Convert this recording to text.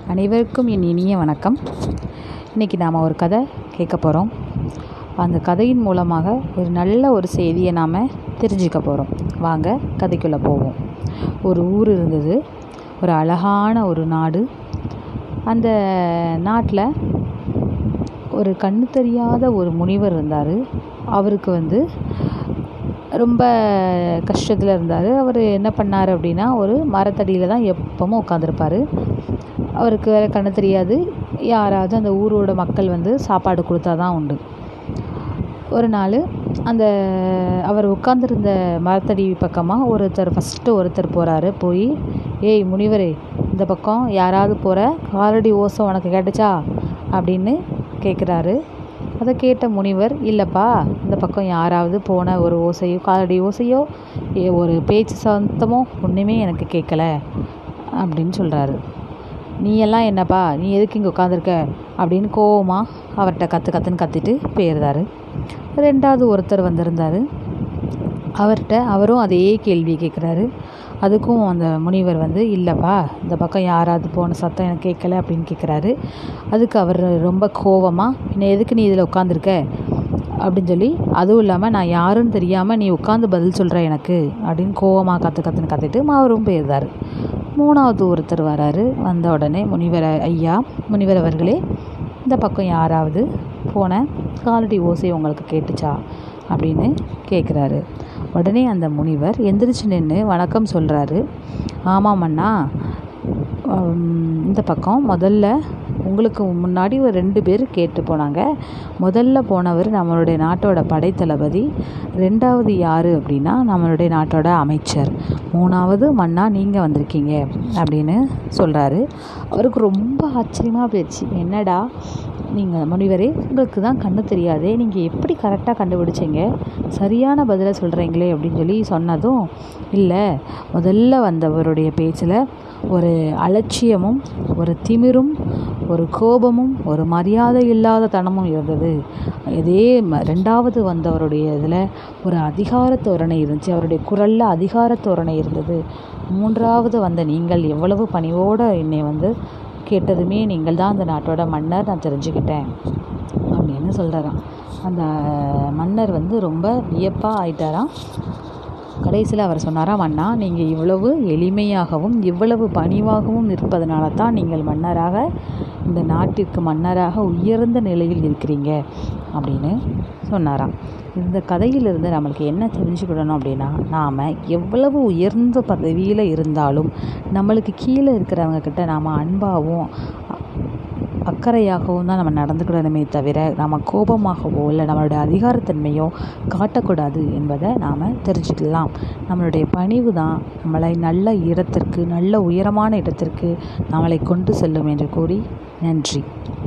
அனைவருக்கும் என் இனிய வணக்கம் இன்றைக்கி நாம் ஒரு கதை கேட்க போகிறோம் அந்த கதையின் மூலமாக ஒரு நல்ல ஒரு செய்தியை நாம் தெரிஞ்சுக்க போகிறோம் வாங்க கதைக்குள்ளே போவோம் ஒரு ஊர் இருந்தது ஒரு அழகான ஒரு நாடு அந்த நாட்டில் ஒரு கண்ணு தெரியாத ஒரு முனிவர் இருந்தார் அவருக்கு வந்து ரொம்ப கஷ்டத்தில் இருந்தார் அவர் என்ன பண்ணார் அப்படின்னா ஒரு மரத்தடியில் தான் எப்பவும் உட்காந்துருப்பார் அவருக்கு வேறு கண்ணு தெரியாது யாராவது அந்த ஊரோட மக்கள் வந்து சாப்பாடு கொடுத்தா தான் உண்டு ஒரு நாள் அந்த அவர் உட்காந்துருந்த மரத்தடி பக்கமாக ஒருத்தர் ஃபஸ்ட்டு ஒருத்தர் போகிறாரு போய் ஏய் முனிவரே இந்த பக்கம் யாராவது போகிற காலடி ஓசை உனக்கு கேட்டுச்சா அப்படின்னு கேட்குறாரு அதை கேட்ட முனிவர் இல்லைப்பா இந்த பக்கம் யாராவது போன ஒரு ஓசையோ காலடி ஓசையோ ஏ ஒரு பேச்சு சத்தமோ ஒன்றுமே எனக்கு கேட்கல அப்படின்னு சொல்கிறாரு நீ எல்லாம் என்னப்பா நீ எதுக்கு இங்கே உட்காந்துருக்க அப்படின்னு கோவமாக அவர்கிட்ட கற்று கற்றுன்னு கத்திட்டு போயிருந்தாரு ரெண்டாவது ஒருத்தர் வந்திருந்தார் அவர்கிட்ட அவரும் அதே கேள்வி கேட்குறாரு அதுக்கும் அந்த முனிவர் வந்து இல்லைப்பா இந்த பக்கம் யாராவது போன சத்தம் எனக்கு கேட்கல அப்படின்னு கேட்குறாரு அதுக்கு அவர் ரொம்ப கோவமாக என்ன எதுக்கு நீ இதில் உட்காந்துருக்க அப்படின்னு சொல்லி அதுவும் இல்லாமல் நான் யாருன்னு தெரியாமல் நீ உட்காந்து பதில் சொல்கிற எனக்கு அப்படின்னு கோவமாக கற்று கற்றுன்னு கற்றுட்டு அவரும் போயிருந்தார் மூணாவது ஒருத்தர் வராரு வந்த உடனே முனிவர் ஐயா முனிவர் அவர்களே இந்த பக்கம் யாராவது போன காலடி ஓசை உங்களுக்கு கேட்டுச்சா அப்படின்னு கேட்குறாரு உடனே அந்த முனிவர் எந்திரிச்சு நின்று வணக்கம் சொல்கிறாரு ஆமாம் அண்ணா இந்த பக்கம் முதல்ல உங்களுக்கு முன்னாடி ஒரு ரெண்டு பேர் கேட்டு போனாங்க முதல்ல போனவர் நம்மளுடைய நாட்டோட படைத்தளபதி ரெண்டாவது யார் அப்படின்னா நம்மளுடைய நாட்டோட அமைச்சர் மூணாவது மன்னா நீங்கள் வந்திருக்கீங்க அப்படின்னு சொல்கிறாரு அவருக்கு ரொம்ப ஆச்சரியமாக போயிடுச்சு என்னடா நீங்கள் முனிவரே உங்களுக்கு தான் கண்ணு தெரியாதே நீங்கள் எப்படி கரெக்டாக கண்டுபிடிச்சிங்க சரியான பதிலை சொல்கிறீங்களே அப்படின்னு சொல்லி சொன்னதும் இல்லை முதல்ல வந்தவருடைய பேச்சில் ஒரு அலட்சியமும் ஒரு திமிரும் ஒரு கோபமும் ஒரு மரியாதை இல்லாத தனமும் இருந்தது இதே ரெண்டாவது வந்தவருடைய இதில் ஒரு அதிகார தோரணை இருந்துச்சு அவருடைய குரலில் அதிகார தோரணை இருந்தது மூன்றாவது வந்த நீங்கள் எவ்வளவு பணிவோடு என்னை வந்து கேட்டதுமே நீங்கள் தான் அந்த நாட்டோட மன்னர் நான் தெரிஞ்சுக்கிட்டேன் அப்படின்னு சொல்கிறாராம் அந்த மன்னர் வந்து ரொம்ப வியப்பாக ஆயிட்டாராம் கடைசியில் அவர் சொன்னாராம் அண்ணா நீங்கள் இவ்வளவு எளிமையாகவும் இவ்வளவு பணிவாகவும் இருப்பதனால தான் நீங்கள் மன்னராக இந்த நாட்டிற்கு மன்னராக உயர்ந்த நிலையில் இருக்கிறீங்க அப்படின்னு சொன்னாராம் இந்த கதையிலிருந்து நம்மளுக்கு என்ன தெரிஞ்சுக்கிடணும் அப்படின்னா நாம் எவ்வளவு உயர்ந்த பதவியில் இருந்தாலும் நம்மளுக்கு கீழே இருக்கிறவங்க கிட்ட நாம் அன்பாகவும் அக்கறையாகவும் தான் நம்ம நடந்துக்கிடணுமே தவிர நம்ம கோபமாகவோ இல்லை நம்மளுடைய அதிகாரத்தன்மையோ காட்டக்கூடாது என்பதை நாம் தெரிஞ்சுக்கலாம் நம்மளுடைய பணிவு தான் நம்மளை நல்ல இடத்திற்கு நல்ல உயரமான இடத்திற்கு நம்மளை கொண்டு செல்லும் என்று கூறி நன்றி